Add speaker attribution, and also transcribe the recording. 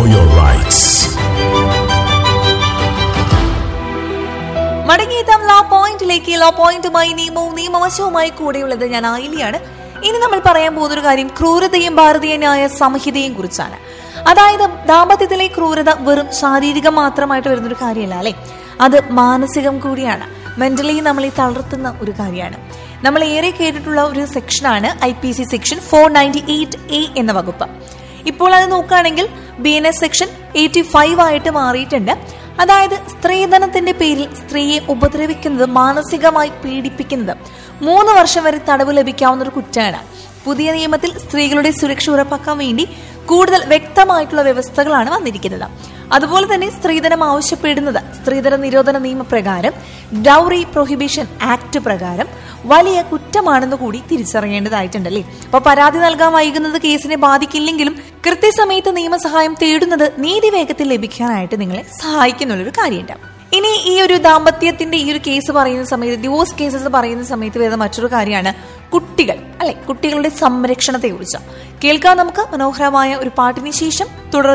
Speaker 1: know your rights.
Speaker 2: മടങ്ങിയെത്താം law പോയിന്റിലേക്ക് law പോയിന്റുമായി നിയമവും നിയമവശവുമായി കൂടെയുള്ളത് ഞാൻ ആയിലിയാണ് ഇനി നമ്മൾ പറയാൻ പോകുന്ന ഒരു കാര്യം ക്രൂരതയും ഭാരതീയ ന്യായ സംഹിതയും കുറിച്ചാണ് അതായത് ദാമ്പത്യത്തിലെ ക്രൂരത വെറും ശാരീരികം മാത്രമായിട്ട് വരുന്നൊരു കാര്യമല്ല അല്ലെ അത് മാനസികം കൂടിയാണ് മെന്റലി നമ്മളെ തളർത്തുന്ന ഒരു കാര്യമാണ് നമ്മൾ ഏറെ കേട്ടിട്ടുള്ള ഒരു സെക്ഷനാണ് I P C section four ninety eight A എന്ന വകുപ്പ് ഇപ്പോൾ അത് നോക്കുകയാണെങ്കിൽ B N S section eighty five ആയിട്ട് മാറിയിട്ടുണ്ട് അതായത് സ്ത്രീധനത്തിന്റെ പേരിൽ സ്ത്രീയെ ഉപദ്രവിക്കുന്നത് മാനസികമായി പീഡിപ്പിക്കുന്നത് മൂന്ന് വർഷം വരെ തടവ് ലഭിക്കാവുന്ന ഒരു കുറ്റമാണ് പുതിയ നിയമത്തിൽ സ്ത്രീകളുടെ സുരക്ഷ ഉറപ്പാക്കാൻ വേണ്ടി കൂടുതൽ വ്യക്തമായിട്ടുള്ള വ്യവസ്ഥകളാണ് വന്നിരിക്കുന്നത് അതുപോലെ തന്നെ സ്ത്രീധനം ആവശ്യപ്പെടുന്നത് സ്ത്രീധന നിരോധന നിയമപ്രകാരം ഡൗറി പ്രൊഹിബിഷൻ ആക്ട് പ്രകാരം വലിയ കുറ്റമാണെന്ന് കൂടി തിരിച്ചറിയേണ്ടതായിട്ടുണ്ടല്ലേ അപ്പൊ പരാതി നൽകാൻ വൈകുന്നത് കേസിനെ ബാധിക്കില്ലെങ്കിലും കൃത്യസമയത്ത് നിയമസഹായം തേടുന്നത് നീതി വേഗത്തിൽ ലഭിക്കാനായിട്ട് നിങ്ങളെ സഹായിക്കുന്നുള്ളൊരു കാര്യമുണ്ട് ഇനി ഈ ഒരു ദാമ്പത്യത്തിന്റെ ഈ ഒരു കേസ് പറയുന്ന സമയത്ത് ഡിവോഴ്സ് കേസസ് പറയുന്ന സമയത്ത് വരുന്ന മറ്റൊരു കാര്യമാണ് കുട്ടികൾ അല്ലെ കുട്ടികളുടെ സംരക്ഷണത്തെ കുറിച്ച് കേൾക്കാൻ നമുക്ക് മനോഹരമായ ഒരു പാട്ടിന് ശേഷം തുടർ